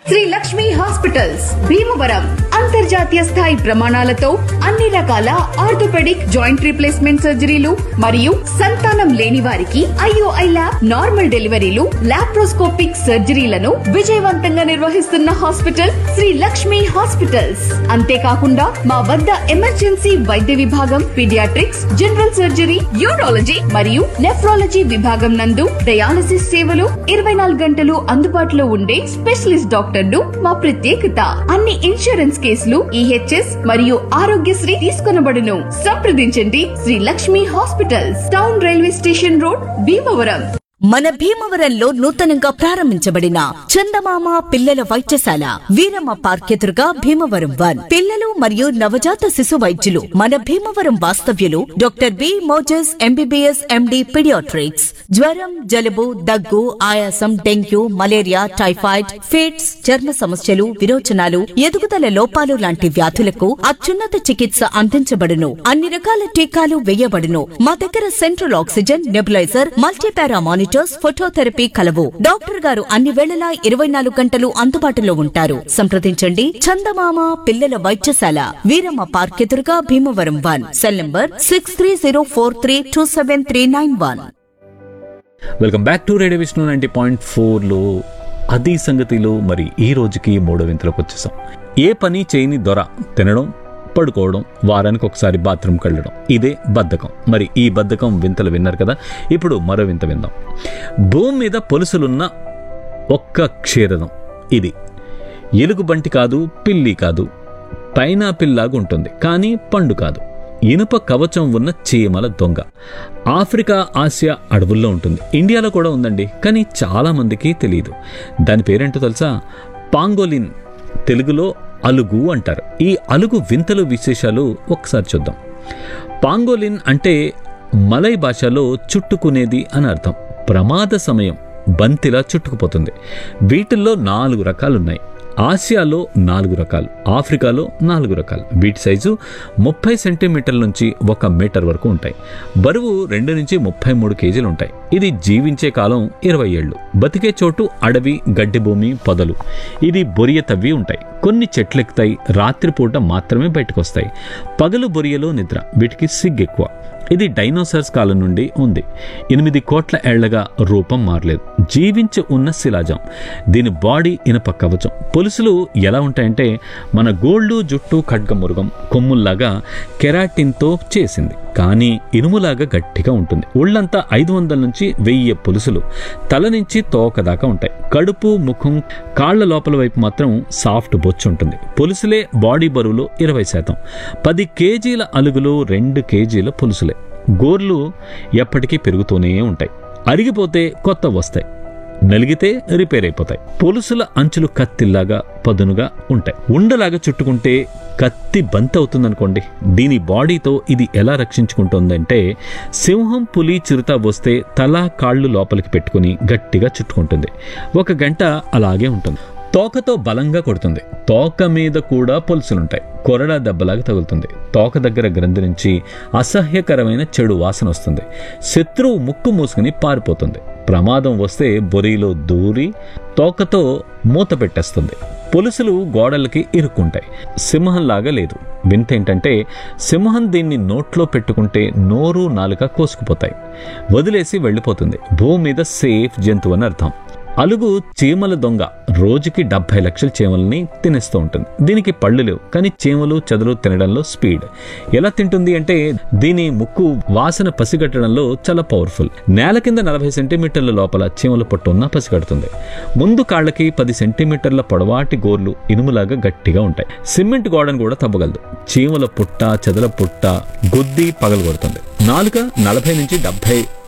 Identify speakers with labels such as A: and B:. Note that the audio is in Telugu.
A: శ్రీ లక్ష్మి హాస్పిటల్స్ భీమవరం అంతర్జాతీయ స్థాయి ప్రమాణాలతో అన్ని రకాల ఆర్థోపెడిక్ జాయింట్ రీప్లేస్మెంట్ సర్జరీలు మరియు సంతానం లేని వారికి ఐఓఐ ల్యాబ్ నార్మల్ డెలివరీలు లాప్రోస్కోపిక్ సర్జరీలను విజయవంతంగా నిర్వహిస్తున్న హాస్పిటల్ శ్రీ లక్ష్మి హాస్పిటల్స్ అంతేకాకుండా మా వద్ద ఎమర్జెన్సీ వైద్య విభాగం పీడియాట్రిక్స్ జనరల్ సర్జరీ యూరాలజీ మరియు నెఫ్రాలజీ విభాగం నందు డయాలసిస్ సేవలు ఇరవై నాలుగు గంటలు అందుబాటులో ఉండే స్పెషలిస్ట్ డాక్టర్లు మా ప్రత్యేకత అన్ని ఇన్సూరెన్స్ కేసులు ఈహెచ్ఎస్ మరియు ఆరోగ్యశ్రీ తీసుకొనబడును సంప్రదించండి Sri Lakshmi hospitals town railway station road Bhimavaram
B: మన భీమవరంలో నూతనంగా ప్రారంభించబడిన చందమామ పిల్లల వైద్యశాల వీరమ్మ పార్క్ ఎదురుగా భీమవరం వన్ పిల్లలు మరియు నవజాత శిశు వైద్యులు మన భీమవరం వాస్తవ్యులు doctor B Moses MBBS MD paediatrics జ్వరం జలుబు దగ్గు ఆయాసం డెంగ్యూ మలేరియా టైఫాయిడ్ ఫిట్స్ చర్మ సమస్యలు విరోచనాలు ఎదుగుదల లోపాలు లాంటి వ్యాధులకు అత్యున్నత చికిత్స అందించబడును అన్ని రకాల టీకాలు వేయబడును మా దగ్గర central oxygen nebuliser multipara monitors phototherapy కలవు డాక్టర్ గారు అన్ని వేళలా ఇరవై నాలుగు గంటలు అందుబాటులో ఉంటారు సంప్రదించండి చందమామ పిల్లల వైద్యశాల వీరమ్మ పార్క్ ఎదురుగా Bhimavaram one cell number six three zero four three two seven three nine one
C: welcome back to radio Vishnu ninety point ఫోర్లో అది సంగతిలో మరి ఈ రోజుకి మూడో వింతలోకి వచ్చేసాం ఏ పని చేయని దొర తినడం పడుకోవడం వారానికి ఒకసారి బాత్రూమ్కి వెళ్ళడం ఇదే బద్ధకం మరి ఈ బద్ధకం వింతలు విన్నారు కదా ఇప్పుడు మరో వింత విందాం భూమి మీద పొలుసులున్న ఒక్క క్షీరదం ఇది ఎలుగుబంటి కాదు పిల్లి కాదు పైనాపిల్ లాగా ఉంటుంది కానీ పండు కాదు ఇనుప కవచం ఉన్న చీమల దొంగ ఆఫ్రికా ఆసియా అడవుల్లో ఉంటుంది ఇండియాలో కూడా ఉందండి కానీ చాలా మందికి తెలియదు దాని పేరేంటో తెలుసా పాంగోలిన్ తెలుగులో అలుగు అంటారు ఈ అలుగు వింతలు విశేషాలు ఒకసారి చూద్దాం పాంగోలిన్ అంటే మలై భాషలో చుట్టుకునేది అని అర్థం ప్రమాద సమయం బంతిలా చుట్టుకుపోతుంది వీటిల్లో నాలుగు రకాలున్నాయి ఆసియాలో నాలుగు రకాలు ఆఫ్రికాలో నాలుగు రకాలు వీటి సైజు ముప్పై సెంటీమీటర్ల నుంచి ఒక మీటర్ వరకు ఉంటాయి బరువు రెండు నుంచి ముప్పై మూడు కేజీలు ఉంటాయి ఇది జీవించే కాలం ఇరవై ఏళ్ళు బతికే చోటు అడవి గడ్డి భూమి పొదలు ఇది బొరియ తవ్వి ఉంటాయి కొన్ని చెట్లెక్కుతాయి రాత్రిపూట మాత్రమే బయటకు వస్తాయి పగలు బొరియలో నిద్ర వీటికి సిగ్గు ఎక్కువ ఇది డైనోసార్స్ కాలం నుండి ఉంది ఎనిమిది కోట్ల ఏళ్లగా రూపం మారలేదు జీవించి ఉన్న శిలాజం దీని బాడీ ఇనప కవచం పొలుసులు ఎలా ఉంటాయంటే మన గోళ్ళు జుట్టు ఖడ్గమురుగం కొమ్ముల్లాగా కెరాటిన్తో చేసింది కానీ ఇనుములాగా గట్టిగా ఉంటుంది ఒళ్ళంతా ఐదు వందల నుంచి వెయ్యి పొలుసులు తల నుంచి తోక దాకా ఉంటాయి కడుపు ముఖం కాళ్ల లోపల వైపు మాత్రం సాఫ్ట్ బొచ్చు ఉంటుంది పొలుసులే బాడీ బరువులో ఇరవై శాతం పది కేజీల అలుగులు రెండు కేజీల పొలుసులే గోర్లు ఎప్పటికీ పెరుగుతూనే ఉంటాయి అరిగిపోతే కొత్త వస్తాయి నలిగితే రిపేర్ అయిపోతాయి పొలుసుల అంచులు కత్తిల్లాగా పదునుగా ఉంటాయి ఉండలాగా చుట్టుకుంటే కత్తి బంత్ అవుతుందనుకోండి దీని బాడీతో ఇది ఎలా రక్షించుకుంటుందంటే సింహం పులి చిరుత వస్తే తల కాళ్ళు లోపలికి పెట్టుకుని గట్టిగా చుట్టుకుంటుంది ఒక గంట అలాగే ఉంటుంది తోకతో బలంగా కొడుతుంది తోక మీద కూడా పొలుసులుంటాయి కొరడా దెబ్బలాగా తగులుతుంది తోక దగ్గర గ్రంథి నుంచి అసహ్యకరమైన చెడు వాసన వస్తుంది శత్రువు ముక్కు మూసుకుని పారిపోతుంది ప్రమాదం వస్తే బొరిలో దూరి తోకతో మూత పెట్టేస్తుంది పొలుసులు గోడలకి ఇరుక్కుంటాయి సింహంలాగా లేదు వింత ఏంటంటే సింహం దీన్ని నోట్లో పెట్టుకుంటే నోరు నాలుక కోసుకుపోతాయి వదిలేసి వెళ్ళిపోతుంది భూమి మీద సేఫ్ జంతువు అని అర్థం అలుగు చీమల దొంగ రోజుకి డెబ్బై లక్షల చీమల్ని తినేస్తూ ఉంటుంది దీనికి పళ్ళు లేవు కానీ చీమలు చెదలు తినడంలో స్పీడ్ ఎలా తింటుంది అంటే దీని ముక్కు వాసన పసిగట్టడంలో చాలా పవర్ఫుల్ నేల కింద నలభై సెంటీమీటర్ల లోపల చీమల పొట్టు ఉన్న పసిగడుతుంది ముందు కాళ్ళకి పది సెంటీమీటర్ల పొడవాటి గోర్లు ఇనుములాగా గట్టిగా ఉంటాయి సిమెంట్ గోడను కూడా తవ్వగలదు చీమల పుట్ట చెదల పుట్ట గుద్ది పగలగొడుతుంది నాలుక నలభై నుంచి డెబ్బై